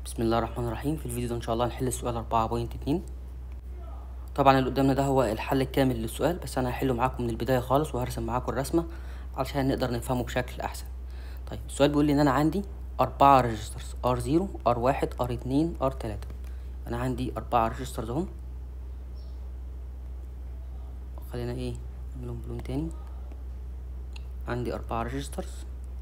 بسم الله الرحمن الرحيم في الفيديو ده ان شاء الله هنحل السؤال أربعة بوينت اتنين طبعا اللي قدامنا ده هو الحل الكامل للسؤال بس انا هحله معاكم من البداية خالص وهرسم معاكم الرسمة علشان نقدر نفهمه بشكل احسن طيب السؤال بيقول لي ان انا عندي أربعة ريجسترز ار زيرو ار واحد ار اتنين ار تلاتة انا عندي أربعة ريجسترز اهم خلينا ايه نعملهم بلون تاني عندي أربعة ريجسترز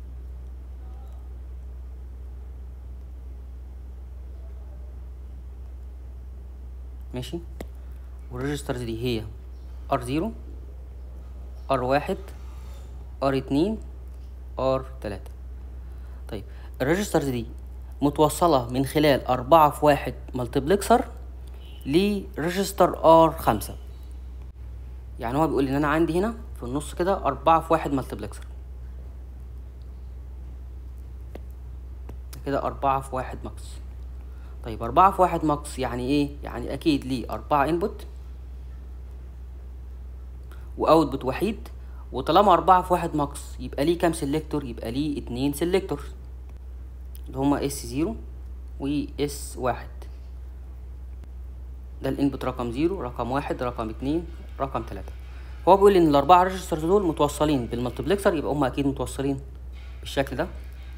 ماشي والريجسترز دي هي ار زيرو ار واحد ار اتنين ار تلاتة طيب الريجسترز دي متوصلة من خلال أربعة في واحد مالتبلكسر لريجستر ار خمسة يعني هو بيقول لي إن أنا عندي هنا في النص كده أربعة في واحد مالتبلكسر كده أربعة في واحد ماكس طيب أربعة في واحد ماكس يعني إيه؟ يعني أكيد ليه أربعة إنبوت وأوتبوت وحيد وطالما أربعة في واحد ماكس يبقى ليه كام سيلكتور؟ يبقى ليه اتنين سيلكتور اللي هما اس زيرو و اس واحد ده الانبوت رقم زيرو رقم واحد رقم اتنين رقم تلاتة هو بيقول لي ان الاربعة ريجسترز دول متوصلين بالمالتبلكسر يبقى هما اكيد متوصلين بالشكل ده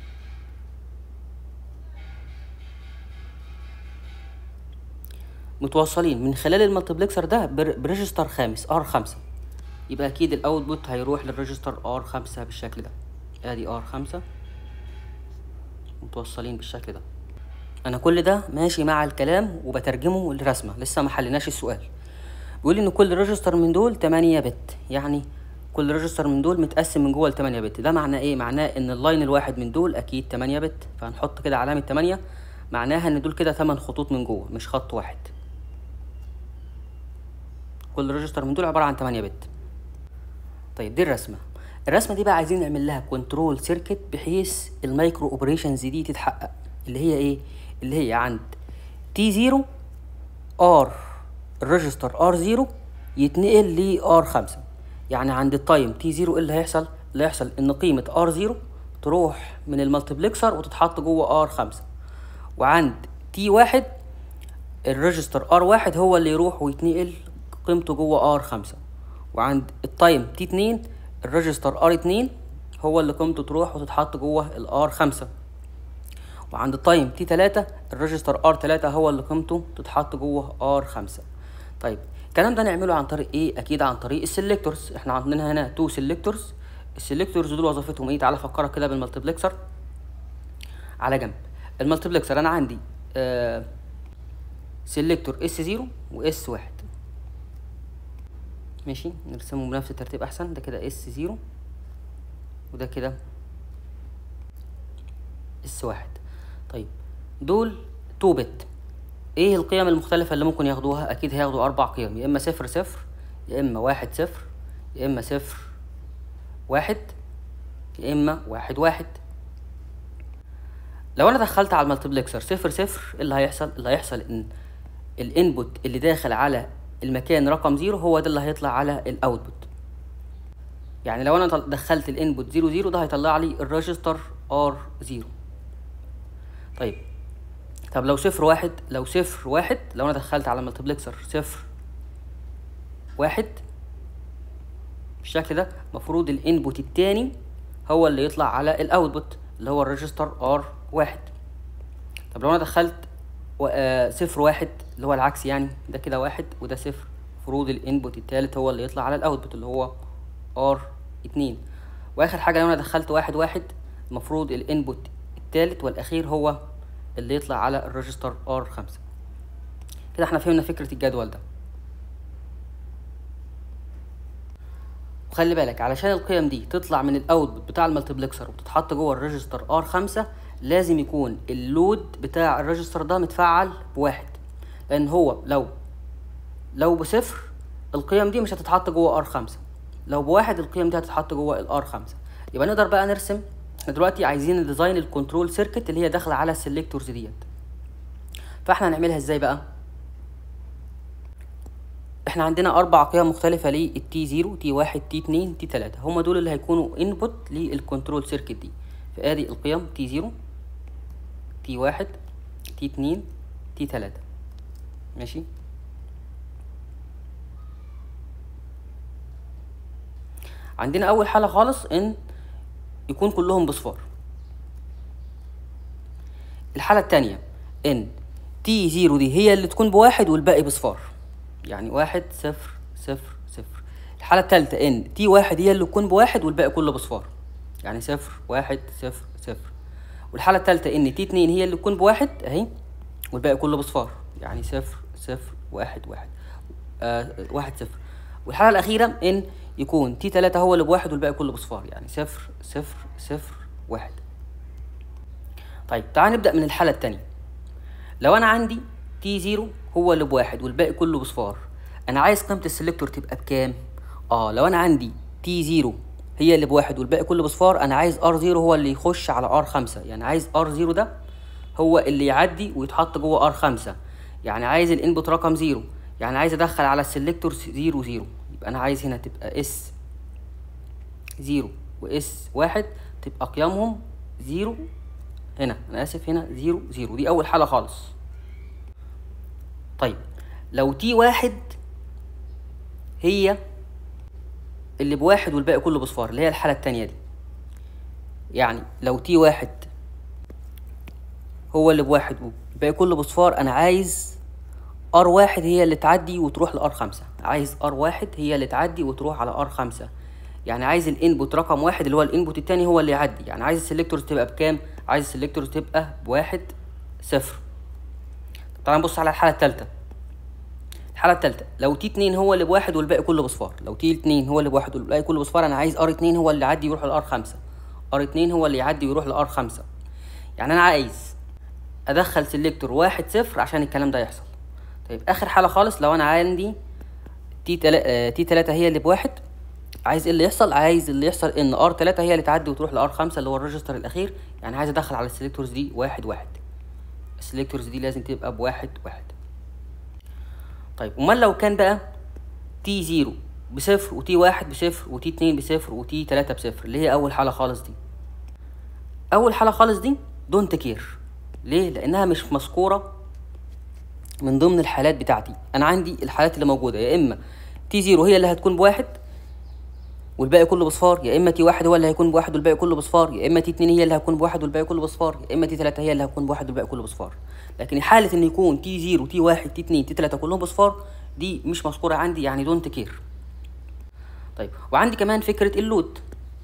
متوصلين من خلال المالتبلكسر ده بريجستر خامس ار خمسة يبقى اكيد الاوتبوت هيروح للريجستر ار خمسة بالشكل ده ادي ار خمسة متوصلين بالشكل ده انا كل ده ماشي مع الكلام وبترجمه لرسمة لسه ما حلناش السؤال بيقول لي ان كل ريجستر من دول 8 بت يعني كل ريجستر من دول متقسم من جوه ل 8 بت ده معناه ايه معناه ان اللاين الواحد من دول اكيد 8 بت فهنحط كده علامة 8 معناها ان دول كده 8 خطوط من جوه مش خط واحد كل ريجستر من دول عبارة عن 8 بت طيب دي الرسمة الرسمة دي بقى عايزين نعمل لها كنترول سيركت بحيث المايكرو اوبريشنز دي تتحقق اللي هي ايه اللي هي عند تي زيرو ار الريجستر ار زيرو يتنقل ل ار خمسة يعني عند التايم تي زيرو ايه اللي هيحصل اللي هيحصل ان قيمة ار زيرو تروح من المالتبلكسر وتتحط جوه ار خمسة وعند تي واحد الريجستر ار واحد هو اللي يروح ويتنقل قيمته جوه ار خمسة وعند التايم تي اتنين الريجستر ار اتنين هو اللي قيمته تروح وتتحط جوه الار خمسة وعند التايم تي تلاتة الريجستر ار تلاتة هو اللي قيمته تتحط جوه ار خمسة طيب الكلام ده نعمله عن طريق ايه اكيد عن طريق السلكتورز احنا عندنا هنا تو سلكتورز السلكتورز دول وظيفتهم ايه تعالى افكرك كده بالمالتبلكسر على جنب المالتبلكسر انا عندي آه سلكتور اس زيرو واس واحد ماشي نرسمهم بنفس الترتيب احسن ده كده اس زيرو وده كده اس واحد طيب دول تو بت ايه القيم المختلفة اللي ممكن ياخدوها اكيد هياخدوا اربع قيم يا اما صفر صفر يا اما واحد صفر يا اما صفر واحد يا اما واحد واحد لو انا دخلت على المالتبلكسر صفر صفر ايه اللي هيحصل اللي هيحصل ان الانبوت اللي داخل على المكان رقم زيرو هو ده اللي هيطلع على الاوتبوت يعني لو انا دخلت الانبوت زيرو زيرو ده هيطلع لي الريجستر ار زيرو طيب طب لو صفر واحد لو صفر واحد لو انا دخلت على المالتبلكسر صفر واحد بالشكل ده المفروض الانبوت التاني هو اللي يطلع على الاوتبوت اللي هو الريجستر ار واحد طب لو انا دخلت صفر واحد اللي هو العكس يعني ده كده واحد وده صفر المفروض الانبوت التالت هو اللي يطلع على الاوتبوت اللي هو ار اتنين واخر حاجة لو انا دخلت واحد واحد المفروض الانبوت التالت والاخير هو اللي يطلع على الريجستر ار خمسة كده احنا فهمنا فكرة الجدول ده وخلي بالك علشان القيم دي تطلع من الاوتبوت بتاع المالتبلكسر وتتحط جوه الريجستر ار خمسة لازم يكون اللود بتاع الريجستر ده متفعل بواحد لان هو لو لو بصفر القيم دي مش هتتحط جوه ار خمسة لو بواحد القيم دي هتتحط جوه الار خمسة يبقى نقدر بقى نرسم احنا دلوقتي عايزين نديزاين الكنترول سيركت اللي هي داخله على السلكتورز ديت فاحنا هنعملها ازاي بقى احنا عندنا اربع قيم مختلفه للتي 0 تي 1 تي 2 تي 3 هم دول اللي هيكونوا انبوت للكنترول سيركت دي فادي القيم تي 0 تي 1 تي اتنين تي تلاتة ماشي عندنا اول حالة خالص ان يكون كلهم بصفار الحالة التانية ان تي زيرو دي هي اللي تكون بواحد والباقي بصفار يعني واحد صفر صفر صفر الحالة التالتة ان تي واحد هي اللي تكون بواحد والباقي كله بصفار يعني صفر واحد صفر صفر والحالة التالتة ان تي اتنين هي اللي تكون بواحد اهي والباقي كله بصفار يعني صفر صفر واحد واحد آه واحد صفر والحالة الأخيرة ان يكون تي تلاتة هو اللي بواحد والباقي كله بصفار يعني صفر صفر صفر واحد طيب تعال نبدأ من الحالة التانية لو أنا عندي تي زيرو هو اللي بواحد والباقي كله بصفار أنا عايز قيمة السلكتور تبقى بكام؟ اه لو أنا عندي تي زيرو هي اللي بواحد والباقي كله بصفار أنا عايز ار زيرو هو اللي يخش على ار خمسة يعني عايز ار زيرو ده هو اللي يعدي ويتحط جوه ار خمسة يعني عايز الانبوت رقم زيرو يعني عايز ادخل على السلكتور زيرو زيرو يبقى انا عايز هنا تبقى اس زيرو واس واحد تبقى قيمهم زيرو هنا انا اسف هنا زيرو زيرو دي اول حالة خالص طيب لو تي واحد هي اللي بواحد والباقي كله بصفار اللي هي الحالة التانية دي يعني لو تي واحد هو اللي بواحد والباقي كله بصفار انا عايز ار واحد هي اللي تعدي وتروح لار خمسة عايز ار واحد هي اللي تعدي وتروح على ار خمسة يعني عايز الانبوت رقم واحد اللي هو الانبوت التاني هو اللي يعدي يعني عايز السلكتورز تبقى بكام عايز السلكتورز تبقى بواحد صفر تعال نبص على الحالة التالتة الحالة التالتة لو تي اتنين هو اللي بواحد والباقي كله بصفار لو تي اتنين هو اللي بواحد والباقي كله بصفار انا عايز ار اتنين هو اللي يعدي يروح لار خمسة ار اتنين هو اللي يعدي ويروح لار خمسة يعني انا عايز ادخل سلكتور واحد صفر عشان الكلام ده يحصل طيب اخر حالة خالص لو انا عندي تي تلا... آه، تي تلاتة هي اللي بواحد عايز ايه اللي يحصل عايز اللي يحصل ان ار تلاتة هي اللي تعدي وتروح لار خمسة اللي هو الريجستر الاخير يعني عايز ادخل على السلكتورز دي واحد واحد السلكتورز دي لازم تبقى بواحد واحد طيب امال لو كان بقى تي زيرو بصفر وتي واحد بصفر وتي اتنين بصفر وتي تلاتة بصفر اللي هي اول حالة خالص دي اول حالة خالص دي دونت كير ليه لانها مش مذكورة من ضمن الحالات بتاعتي انا عندي الحالات اللي موجودة يا اما تي زيرو هي اللي هتكون بواحد والباقي كله بصفار يا اما تي واحد هو اللي هيكون بواحد والباقي كله بصفار يا اما تي اتنين هي اللي هتكون بواحد والباقي كله بصفار يا اما تي تلاتة هي اللي هتكون بواحد والباقي كله بصفار لكن حالة ان يكون تي زيرو تي واحد تي اتنين تي تلاتة كلهم بصفار دي مش مذكورة عندي يعني دونت كير طيب وعندي كمان فكرة اللود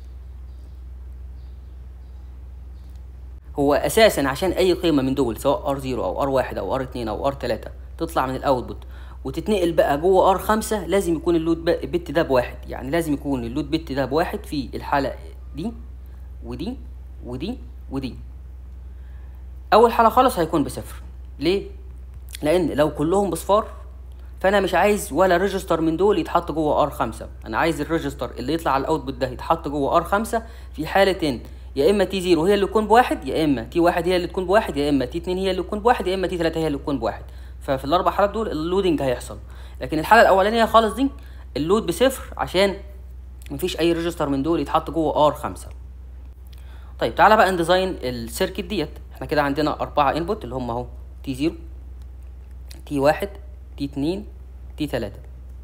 هو اساسا عشان اي قيمة من دول سواء ار زيرو او ار واحد او ار اتنين او ار تلاتة تطلع من الاوتبوت وتتنقل بقى جوه ار خمسة لازم يكون اللود ب- بت ده بواحد يعني لازم يكون اللود بت ده بواحد في الحالة دي ودي ودي ودي اول حالة خالص هيكون بصفر ليه لان لو كلهم بصفار فانا مش عايز ولا ريجستر من دول يتحط جوه ار خمسة انا عايز الريجستر اللي يطلع على الاوتبوت ده يتحط جوه ار خمسة في حالة ان يا اما تي زيرو هي اللي تكون بواحد يا اما تي واحد هي اللي تكون بواحد يا اما تي اتنين هي اللي تكون بواحد يا اما تي تلاتة هي اللي تكون بواحد ففي الاربع حالات دول اللودنج هيحصل لكن الحالة الاولانية خالص دي اللود بصفر عشان مفيش اي ريجستر من دول يتحط جوه ار خمسة طيب تعالى بقى نديزاين السيركت ديت احنا كده عندنا اربعة انبوت اللي هم اهو تي زيرو تي واحد تي اتنين تي تلاتة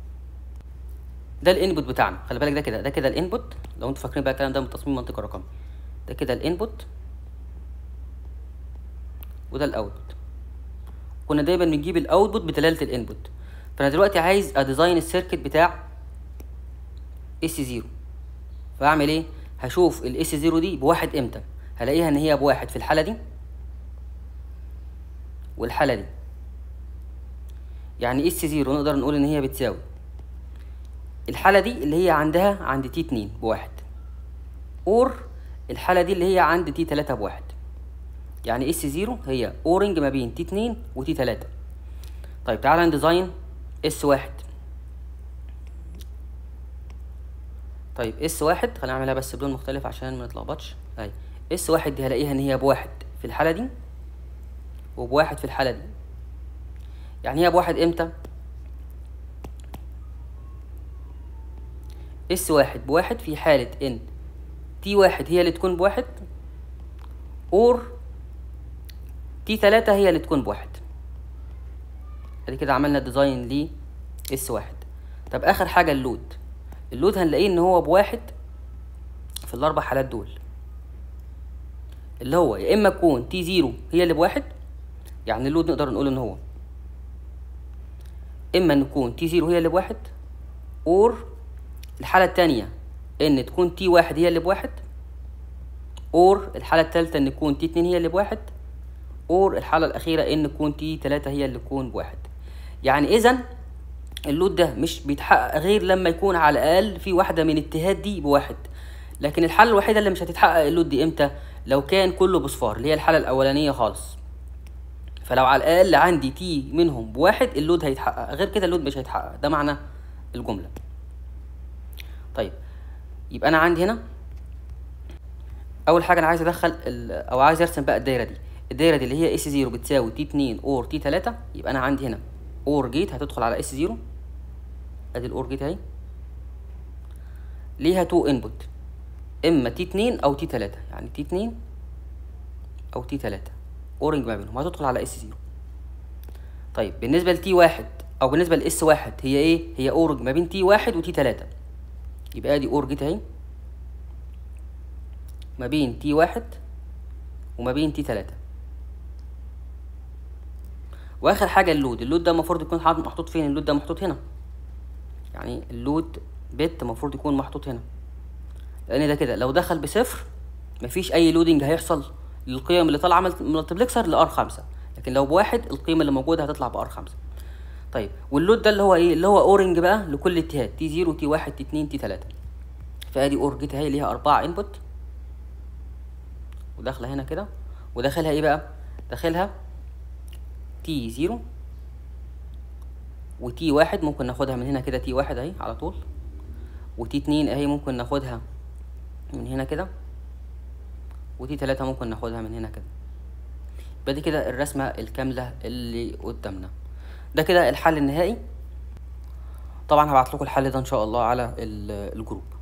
ده الانبوت بتاعنا خلي بالك ده كده ده كده الانبوت لو انتوا فاكرين بقى الكلام ده من تصميم منطقة رقمي ده كده الانبوت وده الاوتبوت كنا دايما بنجيب الاوتبوت بدلالة الانبوت فانا دلوقتي عايز اديزاين السيركت بتاع اس زيرو فاعمل ايه هشوف الاس زيرو دي بواحد امتى هلاقيها ان هي بواحد في الحالة دي والحالة دي يعني اس زيرو نقدر نقول ان هي بتساوي الحالة دي اللي هي عندها عند تي اتنين بواحد اور الحالة دي اللي هي عند تي تلاتة بواحد يعني اس زيرو هي اورنج ما بين تي اتنين وتي تلاتة طيب تعالى نديزاين اس واحد طيب اس واحد خلينا نعملها بس بلون مختلف عشان ما نتلخبطش اهي اس واحد دي هلاقيها ان هي بواحد في الحالة دي وبواحد في الحالة دي يعني هي بواحد امتى اس واحد بواحد في حالة ان تي واحد هي اللي تكون بواحد اور تي تي تلاتة هي اللي تكون بواحد ادي كده عملنا ديزاين ل اس واحد طب اخر حاجة اللود اللود هنلاقيه ان هو بواحد في الاربع حالات دول اللي هو يا اما تكون تي زيرو هي اللي بواحد يعني اللود نقدر نقول ان هو اما ان تكون تي زيرو هي اللي بواحد اور الحالة التانية ان تكون تي واحد هي اللي بواحد اور الحالة التالتة ان تكون تي اتنين هي اللي بواحد اور الحالة الأخيرة ان تكون تي تلاتة هي اللي تكون بواحد يعني إذا اللود ده مش بيتحقق غير لما يكون على الأقل في واحدة من التهات دي بواحد لكن الحالة الوحيدة اللي مش هتتحقق اللود دي امتى لو كان كله بصفار اللي هي الحالة الأولانية خالص فلو على الأقل عندي تي منهم بواحد اللود هيتحقق غير كده اللود مش هيتحقق ده معنى الجملة طيب يبقى أنا عندي هنا اول حاجه انا عايز ادخل ال- او عايز ارسم بقى الدايره دي الدايره دي اللي هي اس 0 بتساوي تي 2 اور تي 3 يبقى انا عندي هنا اور جيت هتدخل على اس 0 ادي الاور جيت اهي ليها تو انبوت اما تي 2 او تي 3 يعني تي 2 او تي 3 اورنج ما بينهم هتدخل على اس 0 طيب بالنسبه لتي 1 او بالنسبه لاس 1 هي ايه هي اورنج ما بين تي 1 وتي 3 يبقى ادي اور جيت اهي ما بين تي واحد وما بين تي تلاتة واخر حاجة اللود اللود ده المفروض يكون حاط- محطوط فين اللود ده محطوط هنا يعني اللود بت المفروض يكون محطوط هنا لان ده كده لو دخل بصفر مفيش اي لودنج هيحصل للقيم اللي طالعه من الملتبلكسر لار خمسة لكن لو بواحد القيمة اللي موجودة هتطلع بار خمسة طيب واللود ده اللي هو ايه اللي هو اورنج بقى لكل اتجاه تي زيرو تي واحد تي اتنين تي تلاتة فادي اور جيت اهي ليها اربعة انبوت وداخله هنا كده وداخلها ايه بقى داخلها تي زيرو وتي واحد ممكن ناخدها من هنا كده تي واحد اهي على طول وتي اتنين اهي ممكن ناخدها من هنا كده وتي تلاتة ممكن ناخدها من هنا كده يبقى دي كده الرسمة الكاملة اللي قدامنا ده كده الحل النهائي طبعا هبعت لكم الحل ده ان شاء الله على ال- الجروب